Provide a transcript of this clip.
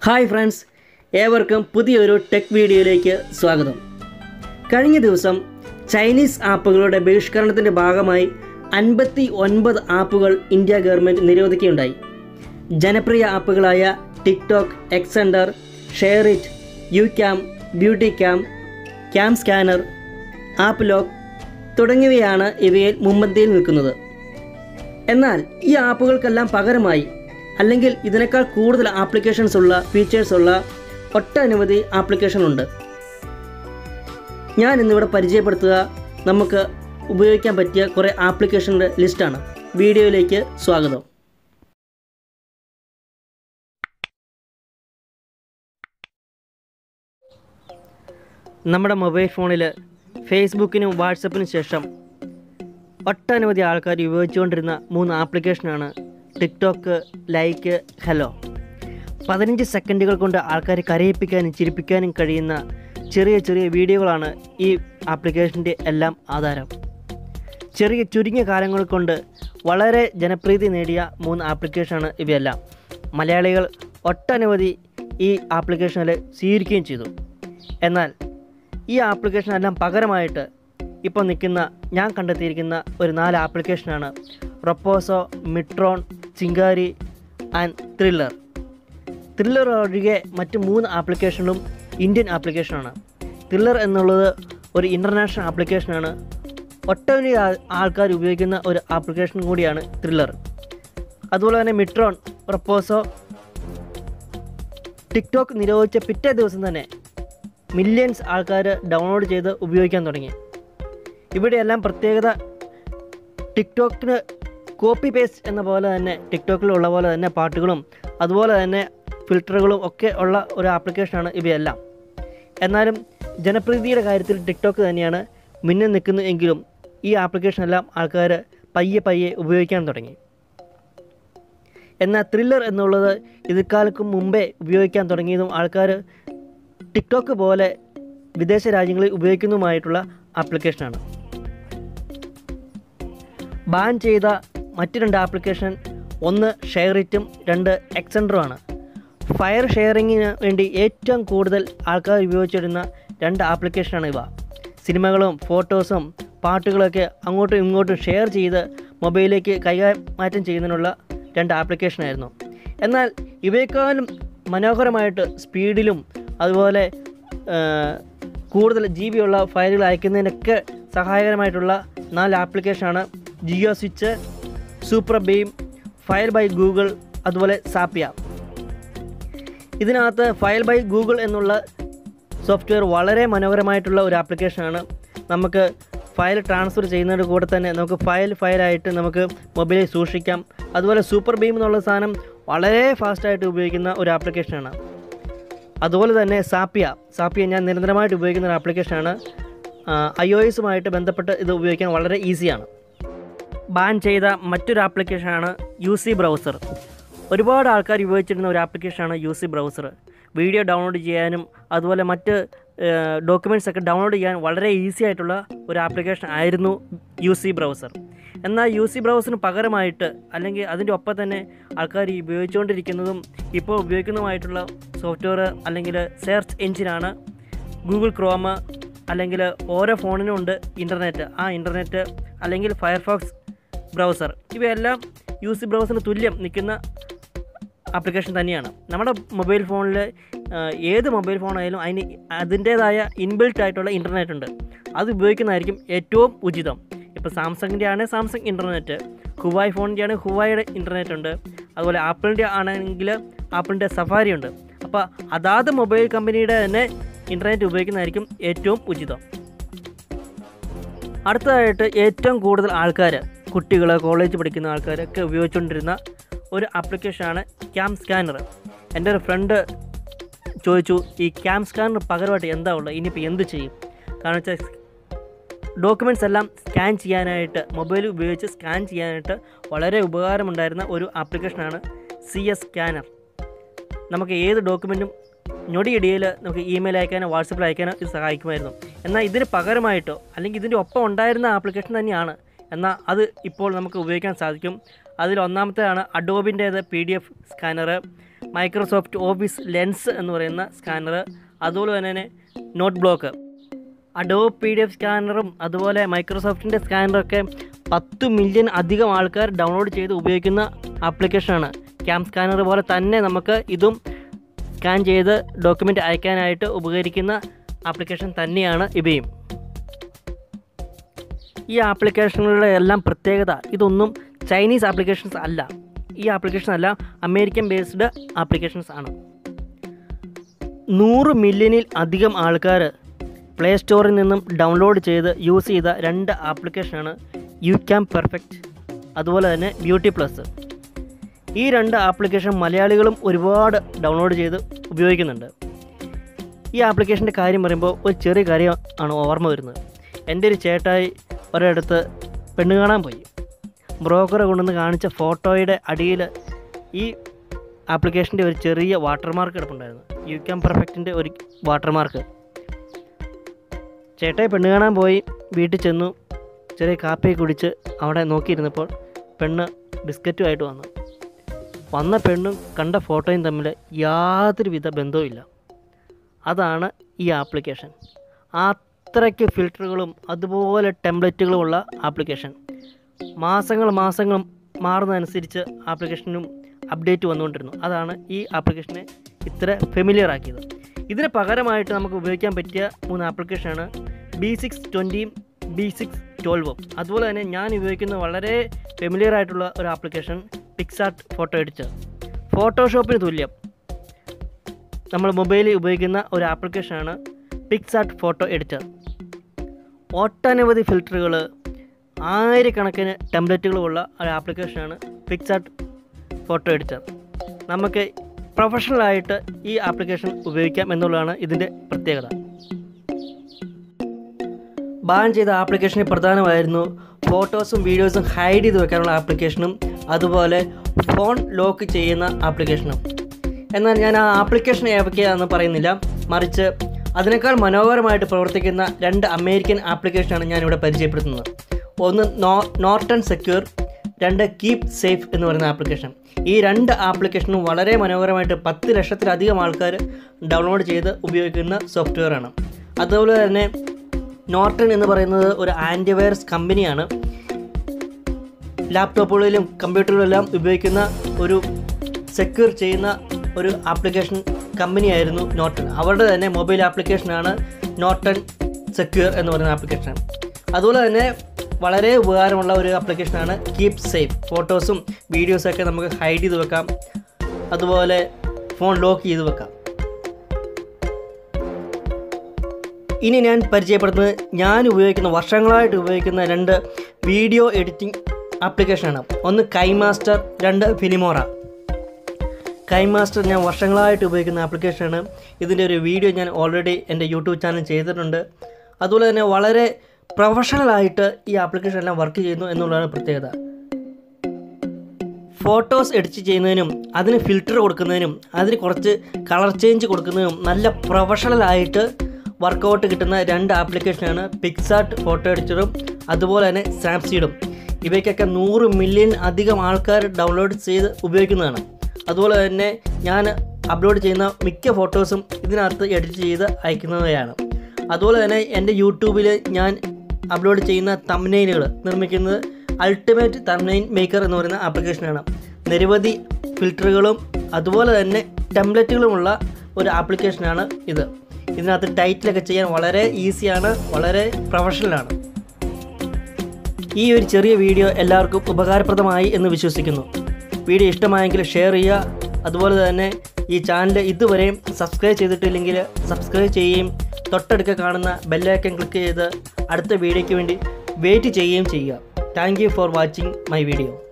hi friends ഏവർക്കും പുതിയൊരു tech വീഡിയോയിലേക്ക് സ്വാഗതം കഴിഞ്ഞ ദിവസം ചൈനീസ് ആപ്പുകളുടെ ബഹിഷ്കരണത്തിൻ്റെ ഭാഗമായി അൻപത്തി ഒൻപത് ആപ്പുകൾ ഇന്ത്യ ഗവൺമെൻറ് നിരോധിക്കുകയുണ്ടായി ജനപ്രിയ ആപ്പുകളായ TikTok Xender SHAREit U cam beauty cam cam scanner app lock തുടങ്ങിയവയാണ് ഇവയിൽ മുമ്പന്തിയിൽ നിൽക്കുന്നത് എന്നാൽ ഈ ആപ്പുകൾക്കെല്ലാം പകരമായി അല്ലെങ്കിൽ ഇതിനേക്കാൾ കൂടുതൽ ആപ്ലിക്കേഷൻസ് ഉള്ള ഫീച്ചേഴ്സ് ഉള്ള ഒട്ടനവധി ആപ്ലിക്കേഷൻ ഉണ്ട് ഞാൻ ഇന്നിവിടെ പരിചയപ്പെടുത്തുക നമുക്ക് ഉപയോഗിക്കാൻ പറ്റിയ കുറേ ആപ്ലിക്കേഷൻ്റെ ലിസ്റ്റാണ് വീഡിയോയിലേക്ക് സ്വാഗതം നമ്മുടെ മൊബൈൽ ഫോണിൽ ഫേസ്ബുക്കിനും വാട്സപ്പിനും ശേഷം ഒട്ടനവധി ആൾക്കാർ ഉപയോഗിച്ചുകൊണ്ടിരുന്ന മൂന്ന് ആപ്ലിക്കേഷനാണ് ടിക്ടോക്ക് ലൈക്ക് ഹലോ പതിനഞ്ച് സെക്കൻഡുകൾ കൊണ്ട് ആൾക്കാരെ കരയിപ്പിക്കാനും ചിരിപ്പിക്കാനും കഴിയുന്ന ചെറിയ ചെറിയ വീഡിയോകളാണ് ഈ ആപ്ലിക്കേഷൻ്റെ എല്ലാം ആധാരം ചെറിയ ചുരുങ്ങിയ കാലങ്ങൾ കൊണ്ട് വളരെ ജനപ്രീതി നേടിയ മൂന്ന് ആപ്ലിക്കേഷനാണ് ഇവയെല്ലാം മലയാളികൾ ഒട്ടനവധി ഈ ആപ്ലിക്കേഷനിൽ സ്വീകരിക്കുകയും ചെയ്തു എന്നാൽ ഈ ആപ്ലിക്കേഷനെല്ലാം പകരമായിട്ട് ഇപ്പോൾ നിൽക്കുന്ന ഞാൻ കണ്ടെത്തിയിരിക്കുന്ന ഒരു നാല് ആപ്ലിക്കേഷനാണ് Roposo Mitron Chingari and Thriller Thriller ഒഴികെ മറ്റ് മൂന്ന് ആപ്ലിക്കേഷനും ഇന്ത്യൻ ആപ്ലിക്കേഷനാണ് ത്രില്ലർ എന്നുള്ളത് ഒരു ഇൻ്റർനാഷണൽ ആപ്ലിക്കേഷനാണ് ഒട്ടനവധി ആ- ആൾക്കാർ ഉപയോഗിക്കുന്ന ഒരു ആപ്ലിക്കേഷൻ കൂടിയാണ് ത്രില്ലർ അതുപോലെ തന്നെ മിട്രോൺ പ്രപ്പോസോ ടിക്ടോക്ക് നിരോധിച്ച പിറ്റേ ദിവസം തന്നെ മില്യൺസ് ആൾക്കാർ ഡൗൺലോഡ് ചെയ്ത് ഉപയോഗിക്കാൻ തുടങ്ങി ഇവിടെയെല്ലാം പ്രത്യേകത ടിക്ടോക്കിന് കോപ്പി പേസ്റ്റ് എന്ന പോലെ തന്നെ ടിക്ടോക്കിലുള്ള പോലെ തന്നെ പാട്ടുകളും അതുപോലെ തന്നെ ഫിൽറ്ററുകളും ഒക്കെ ഉള്ള ഒരു ആപ്ലിക്കേഷനാണ് ഇവയെല്ലാം എന്നാലും ജനപ്രീതിയുടെ കാര്യത്തിൽ ടിക്ടോക്ക് തന്നെയാണ് മുന്നിൽ നിൽക്കുന്നു എങ്കിലും ഈ ആപ്ലിക്കേഷനെല്ലാം ആൾക്കാർ പയ്യെ പയ്യെ ഉപയോഗിക്കാൻ തുടങ്ങി എന്നാൽ ത്രില്ലർ എന്നുള്ളത് ഇതിക്കാലക്കും മുമ്പേ ഉപയോഗിക്കാൻ തുടങ്ങിയതും ആൾക്കാർ ടിക്ടോക്ക് പോലെ വിദേശ രാജ്യങ്ങളിൽ ഉപയോഗിക്കുന്നതുമായിട്ടുള്ള ആപ്ലിക്കേഷനാണ് ബാൻ ചെയ്ത മറ്റ് രണ്ട് ആപ്ലിക്കേഷൻ ഒന്ന് ഷെയറിറ്റും രണ്ട് എക്സെൻഡറുമാണ് ഫയർ ഷെയറിങ്ങിന് വേണ്ടി ഏറ്റവും കൂടുതൽ ആൾക്കാർ ഉപയോഗിച്ചിരുന്ന രണ്ട് ആപ്ലിക്കേഷനാണ് ഇവ സിനിമകളും ഫോട്ടോസും പാട്ടുകളൊക്കെ അങ്ങോട്ടും ഇങ്ങോട്ടും ഷെയർ ചെയ്ത് മൊബൈലിലേക്ക് കൈമാറ്റം ചെയ്യുന്നതിനുള്ള രണ്ട് ആപ്ലിക്കേഷനായിരുന്നു എന്നാൽ ഇവയെക്കാളും മനോഹരമായിട്ട് സ്പീഡിലും അതുപോലെ ആ, കൂടുതൽ ജി ബി ഉള്ള ഫയലുകൾ അയക്കുന്നതിനൊക്കെ സഹായകരമായിട്ടുള്ള നാല് ആപ്ലിക്കേഷനാണ് Jio switch super beam file by Google അതുപോലെ സാപ്പിയ ഇതിനകത്ത് ഫയൽ ബൈ ഗൂഗിൾ എന്നുള്ള സോഫ്റ്റ്വെയർ വളരെ മനോഹരമായിട്ടുള്ള ഒരു ആപ്ലിക്കേഷനാണ് നമുക്ക് ഫയൽ ട്രാൻസ്ഫർ ചെയ്യുന്നതിൻ്റെ കൂടെ തന്നെ നമുക്ക് ഫയൽ ഫയലായിട്ട് നമുക്ക് മൊബൈലിൽ സൂക്ഷിക്കാം അതുപോലെ സൂപ്പർ ബീം എന്നുള്ള സാധനം വളരെ ഫാസ്റ്റായിട്ട് ഉപയോഗിക്കുന്ന ഒരു ആപ്ലിക്കേഷനാണ് അതുപോലെ തന്നെ സാപ്പിയ സാപ്പിയ ഞാൻ നിരന്തരമായിട്ട് ഉപയോഗിക്കുന്ന ഒരു ആപ്ലിക്കേഷനാണ് ഐ ഒ എസുമായിട്ട് ബന്ധപ്പെട്ട് ഇത് ഉപയോഗിക്കാൻ വളരെ ഈസിയാണ് ബാൻ ചെയ്ത മറ്റൊരു ആപ്ലിക്കേഷനാണ് യു സി ബ്രൗസർ ഒരുപാട് ആൾക്കാർ ഉപയോഗിച്ചിരുന്ന ഒരു ആപ്ലിക്കേഷനാണ് U C browser video download ചെയ്യാനും അതുപോലെ മറ്റ് ഡോക്യുമെൻറ്റ്സ് ഒക്കെ ഡൗൺലോഡ് ചെയ്യാൻ വളരെ ഈസി ആയിട്ടുള്ള ഒരു ആപ്ലിക്കേഷൻ ആയിരുന്നു യു സി ബ്രൗസർ എന്നാൽ യു സി ബ്രൗസറിന് പകരമായിട്ട് അല്ലെങ്കിൽ അതിൻ്റെ ഒപ്പം തന്നെ ആൾക്കാർ ഈ ഉപയോഗിച്ചുകൊണ്ടിരിക്കുന്നതും ഇപ്പോൾ ഉപയോഗിക്കുന്നതുമായിട്ടുള്ള സോഫ്റ്റ്വെയർ അല്ലെങ്കിൽ സെർച്ച് എഞ്ചിനാണ് ഗൂഗിൾ ക്രോമ് അല്ലെങ്കിൽ ഓരോ ഫോണിനും ഉണ്ട് ഇൻ്റർനെറ്റ് ആ ഇൻ്റർനെറ്റ് അല്ലെങ്കിൽ ഫയർഫോക്സ് ബ്രൗസർ ഇവയെല്ലാം യു സി ബ്രൗസറിന് തുല്യം നിൽക്കുന്ന ആപ്ലിക്കേഷൻ തന്നെയാണ് നമ്മുടെ മൊബൈൽ ഫോണിൽ ഏത് മൊബൈൽ ഫോണായാലും അതിന് അതിൻ്റേതായ ഇൻബിൽട്ട് ആയിട്ടുള്ള ഇൻ്റർനെറ്റ് ഉണ്ട് അത് ഉപയോഗിക്കുന്നതായിരിക്കും ഏറ്റവും ഉചിതം ഇപ്പോൾ സാംസങ്ങിൻ്റെ ആണെങ്കിൽ സാംസങ് ഇൻ്റർനെറ്റ് ഹുവായ് ഫോണിൻ്റെ ആണെങ്കിൽ ഹുവായുടെ ഇൻ്റർനെറ്റ് ഉണ്ട് അതുപോലെ ആപ്പിളിൻ്റെ ആണെങ്കിൽ ആപ്പിളിൻ്റെ സഫാരി ഉണ്ട് അപ്പോൾ അതാത് മൊബൈൽ കമ്പനിയുടെ തന്നെ ഇൻ്റർനെറ്റ് ഉപയോഗിക്കുന്നതായിരിക്കും ഏറ്റവും ഉചിതം അടുത്തതായിട്ട് ഏറ്റവും കൂടുതൽ ആൾക്കാർ കുട്ടികൾ കോളേജ് പഠിക്കുന്ന ആൾക്കാരൊക്കെ ഉപയോഗിച്ചുകൊണ്ടിരുന്ന ഒരു ആപ്ലിക്കേഷനാണ് ക്യാം സ്കാനർ എൻ്റെ ഒരു ഫ്രണ്ട് ചോദിച്ചു ഈ ക്യാം സ്കാനർ പകരമായിട്ട് എന്താ ഉള്ളത് ഇനിയിപ്പോൾ എന്ത് ചെയ്യും കാരണം വെച്ചാൽ ഡോക്യുമെൻറ്റ്സ് എല്ലാം സ്കാൻ ചെയ്യാനായിട്ട് മൊബൈൽ ഉപയോഗിച്ച് സ്കാൻ ചെയ്യാനായിട്ട് വളരെ ഉപകാരമുണ്ടായിരുന്ന ഒരു ആപ്ലിക്കേഷനാണ് സി എസ് സ്കാനർ നമുക്ക് ഏത് ഡോക്യുമെൻറ്റും ഞൊടിയിടയിൽ നമുക്ക് ഇമെയിൽ അയക്കാനോ വാട്സപ്പിൽ അയക്കാനോ ഇത് സഹായിക്കുമായിരുന്നു എന്നാൽ ഇതിന് പകരമായിട്ടോ അല്ലെങ്കിൽ ഇതിൻ്റെ ഒപ്പം ഉണ്ടായിരുന്ന ആപ്ലിക്കേഷൻ തന്നെയാണ് എന്നാൽ അത് ഇപ്പോൾ നമുക്ക് ഉപയോഗിക്കാൻ സാധിക്കും അതിൽ ഒന്നാമത്തേതാണ് അഡോബിൻ്റേത് P D F scanner Microsoft Office Lens എന്ന് പറയുന്ന സ്കാനർ അതുപോലെ തന്നെ note block Adobe P D F സ്കാനറും അതുപോലെ മൈക്രോസോഫ്റ്റിൻ്റെ സ്കാനറൊക്കെ പത്ത് മില്യൺ അധികം ആൾക്കാർ ഡൗൺലോഡ് ചെയ്ത് ഉപയോഗിക്കുന്ന ആപ്ലിക്കേഷനാണ് ക്യാം സ്കാനർ പോലെ തന്നെ നമുക്ക് ഇതും സ്കാൻ ചെയ്ത് ഡോക്യുമെൻ്റ് അയക്കാനായിട്ട് ഉപകരിക്കുന്ന ആപ്ലിക്കേഷൻ തന്നെയാണ് ഇവയും ഈ ആപ്ലിക്കേഷനുകളുടെ എല്ലാം പ്രത്യേകത ഇതൊന്നും ചൈനീസ് ആപ്ലിക്കേഷൻസ് അല്ല ഈ ആപ്ലിക്കേഷൻ അല്ല അമേരിക്കൻ ബേസ്ഡ് ആപ്ലിക്കേഷൻസ് ആണ് നൂറ് മില്യണിൽ അധികം ആൾക്കാർ പ്ലേ സ്റ്റോറിൽ നിന്നും ഡൗൺലോഡ് ചെയ്ത് യൂസ് ചെയ്ത രണ്ട് ആപ്ലിക്കേഷനാണ് യു ക്യാം പെർഫെക്റ്റ് അതുപോലെ തന്നെ ബ്യൂട്ടി പ്ലസ് ഈ രണ്ട് ആപ്ലിക്കേഷൻ മലയാളികളും ഒരുപാട് ഡൗൺലോഡ് ചെയ്ത് ഉപയോഗിക്കുന്നുണ്ട് ഈ ആപ്ലിക്കേഷൻ്റെ കാര്യം പറയുമ്പോൾ ഒരു ചെറിയ കാര്യം ആണ് ഓർമ്മ വരുന്നത് എൻ്റെ ഒരു ചേട്ടായി ഒരിടത്ത് പെണ്ണ് കാണാൻ പോയി ബ്രോക്കറെ കൊണ്ടുവന്ന് കാണിച്ച ഫോട്ടോയുടെ അടിയിൽ ഈ ആപ്ലിക്കേഷൻ്റെ ഒരു ചെറിയ വാട്ടർമാർക്ക് കിടപ്പുണ്ടായിരുന്നു യു ക്യാം പെർഫെക്റ്റിൻ്റെ ഒരു വാട്ടർമാർക്ക് ചേട്ടായി പെണ്ണ് കാണാൻ പോയി വീട്ടിൽ ചെന്നു ചെറിയ കാപ്പി കുടിച്ച് അവിടെ നോക്കിയിരുന്നപ്പോൾ പെണ്ണ് ബിസ്ക്കറ്റുമായിട്ട് വന്നു വന്ന പെണ്ണും കണ്ട ഫോട്ടോയും തമ്മിൽ യാതൊരുവിധ ബന്ധവുമില്ല അതാണ് ഈ ആപ്ലിക്കേഷൻ അത്രയ്ക്ക് ഫിൽറ്ററുകളും അതുപോലെ ടെംപ്ലേറ്റുകളും ഉള്ള ആപ്ലിക്കേഷൻ മാസങ്ങൾ മാസങ്ങൾ മാറുന്നതനുസരിച്ച് ആപ്ലിക്കേഷനും അപ്ഡേറ്റ് വന്നുകൊണ്ടിരുന്നു അതാണ് ഈ ആപ്ലിക്കേഷനെ ഇത്ര ഫെമിലിയർ ആക്കിയത് ഇതിന് പകരമായിട്ട് നമുക്ക് ഉപയോഗിക്കാൻ പറ്റിയ മൂന്ന് ആപ്ലിക്കേഷനാണ് ബി സിക്സ് ട്വൻറ്റിയും ബി സിക്സ് ട്വൽവും അതുപോലെ തന്നെ ഞാൻ ഉപയോഗിക്കുന്ന വളരെ ഫെമിലിയർ ആയിട്ടുള്ള ഒരു ആപ്ലിക്കേഷൻ പിക്സാർട്ട് ഫോട്ടോ എഡിറ്റർ ഫോട്ടോഷോപ്പിന് തുല്യം നമ്മൾ മൊബൈലിൽ ഉപയോഗിക്കുന്ന ഒരു ആപ്ലിക്കേഷനാണ് പിക്സാർട്ട് ഫോട്ടോ എഡിറ്റർ ഒട്ടനവധി ഫിൽറ്ററുകൾ ആയിരക്കണക്കിന് ടെംപ്ലേറ്റുകളുമുള്ള ഒരു ആപ്ലിക്കേഷനാണ് പിക്സാർട്ട് ഫോട്ടോ എഡിറ്റർ നമുക്ക് പ്രൊഫഷണലായിട്ട് ഈ ആപ്ലിക്കേഷൻ ഉപയോഗിക്കാം എന്നുള്ളതാണ് ഇതിൻ്റെ പ്രത്യേകത ബാൻ ചെയ്ത ആപ്ലിക്കേഷനിൽ പ്രധാനമായിരുന്നു ഫോട്ടോസും വീഡിയോസും ഹൈഡ് ചെയ്ത് വെക്കാനുള്ള ആപ്ലിക്കേഷനും അതുപോലെ ഫോൺ ലോക്ക് ചെയ്യുന്ന ആപ്ലിക്കേഷനും എന്നാൽ ഞാൻ ആ ആപ്ലിക്കേഷൻ ഏതൊക്കെയാണെന്ന് പറയുന്നില്ല മറിച്ച് അതിനേക്കാൾ മനോഹരമായിട്ട് പ്രവർത്തിക്കുന്ന രണ്ട് അമേരിക്കൻ ആപ്ലിക്കേഷനാണ് ഞാനിവിടെ പരിചയപ്പെടുത്തുന്നത് ഒന്ന് നോ നോർട്ടൺ സെക്യൂർ രണ്ട് കീപ് സേഫ് എന്ന് പറയുന്ന ആപ്ലിക്കേഷൻ ഈ രണ്ട് ആപ്ലിക്കേഷനും വളരെ മനോഹരമായിട്ട് പത്ത് ലക്ഷത്തിലധികം ആൾക്കാർ ഡൗൺലോഡ് ചെയ്ത് ഉപയോഗിക്കുന്ന സോഫ്റ്റ്വെയറാണ് അതുപോലെ തന്നെ നോർട്ടൺ എന്ന് പറയുന്നത് ഒരു ആൻറ്റിവൈറസ് കമ്പനിയാണ് ലാപ്ടോപ്പുകളിലും കമ്പ്യൂട്ടറുകളിലെല്ലാം ഉപയോഗിക്കുന്ന ഒരു സെക്യൂർ ചെയ്യുന്ന ഒരു ആപ്ലിക്കേഷൻ കമ്പനിയായിരുന്നു നോർട്ടൺ അവരുടെ തന്നെ മൊബൈൽ ആപ്ലിക്കേഷനാണ് നോർട്ടൺ സെക്യൂർ എന്ന് പറയുന്ന ആപ്ലിക്കേഷൻ അതുപോലെ തന്നെ വളരെ ഉപകാരമുള്ള ഒരു ആപ്ലിക്കേഷനാണ് കീപ് സേഫ് ഫോട്ടോസും വീഡിയോസൊക്കെ നമുക്ക് ഹൈഡ് ചെയ്ത് വെക്കാം അതുപോലെ ഫോൺ ലോക്ക് ചെയ്ത് വെക്കാം ഇനി ഞാൻ പരിചയപ്പെടുത്തുന്നത് ഞാൻ ഉപയോഗിക്കുന്ന വർഷങ്ങളായിട്ട് ഉപയോഗിക്കുന്ന രണ്ട് വീഡിയോ എഡിറ്റിംഗ് ആപ്ലിക്കേഷനാണ് ഒന്ന് കൈമാസ്റ്റർ രണ്ട് ഫിലിമോറ കൈമാസ്റ്റർ ഞാൻ വർഷങ്ങളായിട്ട് ഉപയോഗിക്കുന്ന ആപ്ലിക്കേഷനാണ് ഇതിൻ്റെ ഒരു വീഡിയോ ഞാൻ ഓൾറെഡി എൻ്റെ യൂട്യൂബ് ചാനൽ ചെയ്തിട്ടുണ്ട് അതുപോലെ തന്നെ വളരെ പ്രൊഫഷണലായിട്ട് ഈ ആപ്ലിക്കേഷൻ എല്ലാം വർക്ക് ചെയ്യുന്നു എന്നുള്ളതാണ് പ്രത്യേകത ഫോട്ടോസ് എഡിറ്റ് ചെയ്യുന്നതിനും അതിന് ഫിൽറ്റർ കൊടുക്കുന്നതിനും അതിന് കുറച്ച് കളർ ചേഞ്ച് കൊടുക്കുന്നതിനും നല്ല പ്രൊഫഷണലായിട്ട് വർക്കൗട്ട് കിട്ടുന്ന രണ്ട് ആപ്ലിക്കേഷനാണ് പിക്സാർട്ട് ഫോട്ടോ എഡിറ്ററും അതുപോലെ തന്നെ സാംസീഡും ഇവയ്ക്കൊക്കെ നൂറ് മില്യൺ അധികം ആൾക്കാർ ഡൗൺലോഡ് ചെയ്ത് ഉപയോഗിക്കുന്നതാണ് അതുപോലെ തന്നെ ഞാൻ അപ്ലോഡ് ചെയ്യുന്ന മിക്ക ഫോട്ടോസും ഇതിനകത്ത് എഡിറ്റ് ചെയ്ത് അയക്കുന്നവയാണ് അതുപോലെ തന്നെ എൻ്റെ യൂട്യൂബിൽ ഞാൻ അപ്ലോഡ് ചെയ്യുന്ന തംനെയിലുകൾ നിർമ്മിക്കുന്നത് അൾട്ടിമേറ്റ് തംനെയിൻ മേക്കർ എന്ന് പറയുന്ന ആപ്ലിക്കേഷനാണ് നിരവധി ഫിൽറ്ററുകളും അതുപോലെ തന്നെ ടെംപ്ലേറ്റുകളുമുള്ള ഒരു ആപ്ലിക്കേഷനാണ് ഇത് ഇതിനകത്ത് ടൈറ്റിലൊക്കെ ചെയ്യാൻ വളരെ ഈസിയാണ് വളരെ പ്രൊഫഷണലാണ് ഈ ഒരു ചെറിയ വീഡിയോ എല്ലാവർക്കും ഉപകാരപ്രദമായി എന്ന് വിശ്വസിക്കുന്നു വീഡിയോ ഇഷ്ടമായെങ്കിൽ ഷെയർ ചെയ്യുക അതുപോലെ തന്നെ ഈ ചാനൽ ഇതുവരെയും സബ്സ്ക്രൈബ് ചെയ്തിട്ടില്ലെങ്കിൽ സബ്സ്ക്രൈബ് ചെയ്യുകയും തൊട്ടടുക്ക കാണുന്ന ബെല്ലൈക്കൻ ക്ലിക്ക് ചെയ്ത് അടുത്ത വീഡിയോയ്ക്ക് വേണ്ടി വെയിറ്റ് ചെയ്യുകയും ചെയ്യുക thank you for watching my video